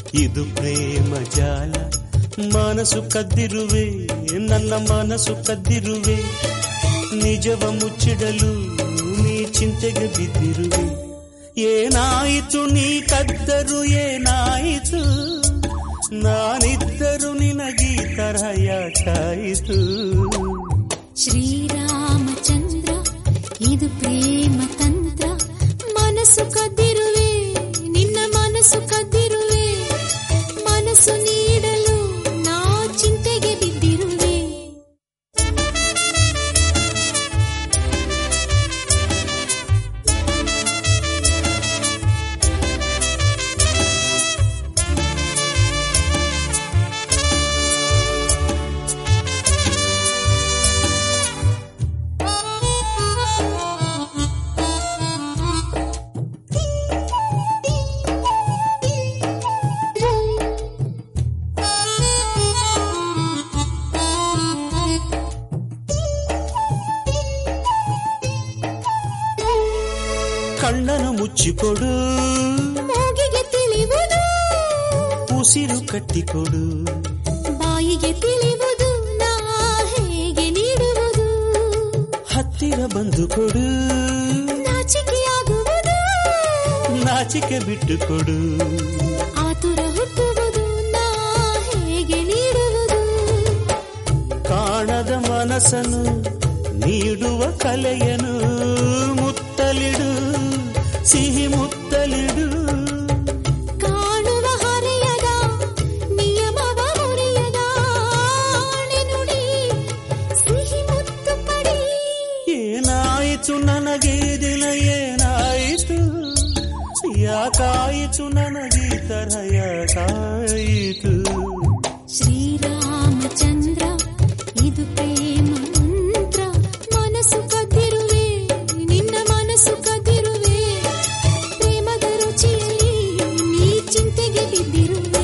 ಇದು ಪ್ರೇಮ ಜಾಲ ಮನಸ್ಸು ಕದ್ದಿರುವೆ ನನ್ನ ಮನಸ್ಸು ಕದ್ದಿರುವೆ ನಿಜವ ಮುಚ್ಚಿಡಲು ನೀ ಚಿಂತೆಗೆ ಬಿದ್ದಿರುವೆ ಏನಾಯಿತು ನೀ ಕದ್ದರು ಏನಾಯಿತು ನಾನಿದ್ದರು ನಿನಗೀ ತರಹ ಯಾಕಾಯಿತು ಶ್ರೀರಾಮಚಂದ್ರ ಇದು ಪ್ರೇಮ ತಂತ್ರ ಮನಸ್ಸು ಕದ್ದಿರುವೆ ನಿನ್ನ ಮನಸ್ಸು ಕದ್ದಿರುವೆ ಮನಸ್ಸು ನೀಡಲು ನಾ ಚಿಂತೆಗೆ ಬಿದ್ದಿರುವೆ ಕಣ್ಣನ್ನು ಮುಚ್ಚಿಕೊಡು ಮೂಗಿಗೆ ತಿಳಿಯುವುದು ಉಸಿರು ಕಟ್ಟಿಕೊಡು ಬಾಯಿಗೆ ತಿಳಿಯುವುದು ನಾ ಹೇಗೆ ನೀಡುವುದು ಹತ್ತಿರ ಬಂದು ಕೊಡು ನಾಚಿಕೆಯಾಗುವುದು ನಾಚಿಕೆ ಬಿಟ್ಟು ಕೊಡು ಆತುರ ಹುಟ್ಟುವುದು ನಾ ಹೇಗೆ ನೀಡುವುದು ಕಾಣದ ಮನಸ್ಸನ್ನು ನೀಡುವ ಕಲೆಯನು ಮುತ್ತಲಿಡು ಸಿಹಿ ಮುತ್ತಲಿಡು ಕಾಣುವ ಹರೆಯದ ನಿಯಮವ ಮುರಿಯದ ಆಣೆ ನುಡಿ ಸಿಹಿ ಮುತ್ತು ಪಡಿ ಏನಾಯಿತು ನನಗೆ ಈ ದಿನ ಏನಾಯಿತು ಯಾಕಾಯಿತು ನನಗೆ ಈ ತರ ಯಾಕಾಯಿತು ಶ್ರೀರಾಮಚಂದ್ರ ಇದು ಪ್ರೇಮ ಮಂತ್ರ ಮನಸ್ಸು ಕದ್ದಿರುವೆ ನಿನ್ನ ಮನಸ್ಸು ಕದ್ದಿರುವೆ ಪ್ರೇಮದ ರುಚಿಯಲ್ಲಿ ನೀ ಚಿಂತೆಗೆ ಬಿದ್ದಿರುವೆ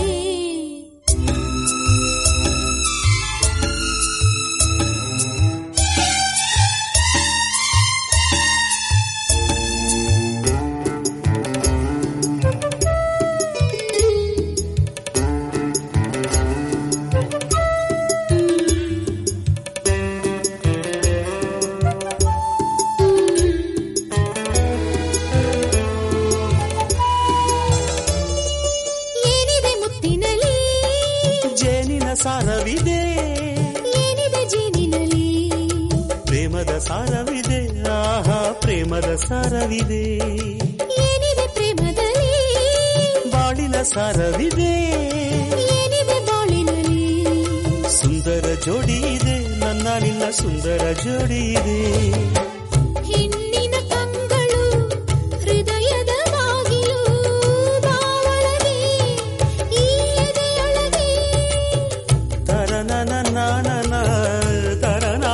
ಏನಿದೆ ಮುತ್ತಿನಲಿ ಜೇನಿನ ಸಾರವಿದೆ ಏನಿದೆ ಜೇನಿನಲಿ ಪ್ರೇಮದ ಸಾರವಿದೆ ಆಹಾ ಪ್ರೇಮದ ಸಾರವಿದೆ ಏನಿದೆ ಪ್ರೇಮದಲ್ಲಿ ಬಾಳಿನ ಸಾರವಿದೆ ಏನಿದೆ ಬಾಳಿನಲ್ಲಿ ಸುಂದರ ಜೋಡಿ ಇದೆ ನನ್ನ ನಿನ್ನ ಸುಂದರ ಜೋಡಿ ಇದೆ ಹೆಣ್ಣಿನ ಕಂಗಳು ಹೃದಯದ ಬಾಗಿಲು ಬಾವಳಗೆ ಈ ಎದೆಯೊಳಗೆ ತರನನ ನಾನನ ತರನ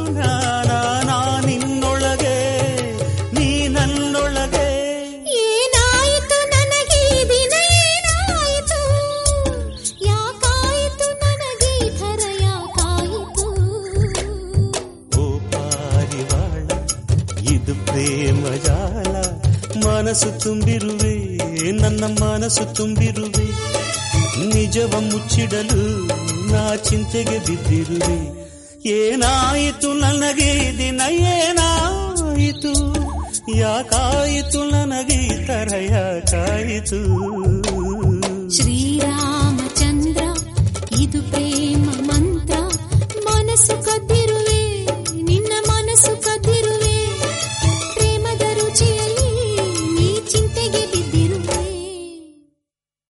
ನಿನ್ನೊಳಗೆ ನೀ ನನ್ನೊಳಗೆ ಏನಾಯಿತು ನನಗೆ ಈ ದಿನ ಏನಾಯಿತು ಯಾಕಾಯಿತು ನನಗೆ ಈ ಥರ ಯಾಕಾಯಿತು ಓ ಪಾರಿವಾಳ ಇದು ಪ್ರೇಮ ಜಾಲ ಮನಸ್ಸು ತುಂಬಿರುವೆ ನನ್ನ ಮನಸ್ಸು ತುಂಬಿರುವೆ ನಿಜವ ಮುಚ್ಚಿಡಲು ನಾ ಚಿಂತೆಗೆ ಬಿದ್ದಿರುವೆ ಏನಾಯಿತು ನನಗೆ ಈ ದಿನ ಏನಾಯಿತು ಯಾಕಾಯಿತು ನನಗೆ ಈ ತರ ಯಾಕಾಯಿತು ಶ್ರೀರಾಮಚಂದ್ರ ಇದು ಪ್ರೇಮ ಮಂತ್ರ ಮನಸ್ಸು ಕದ್ದಿ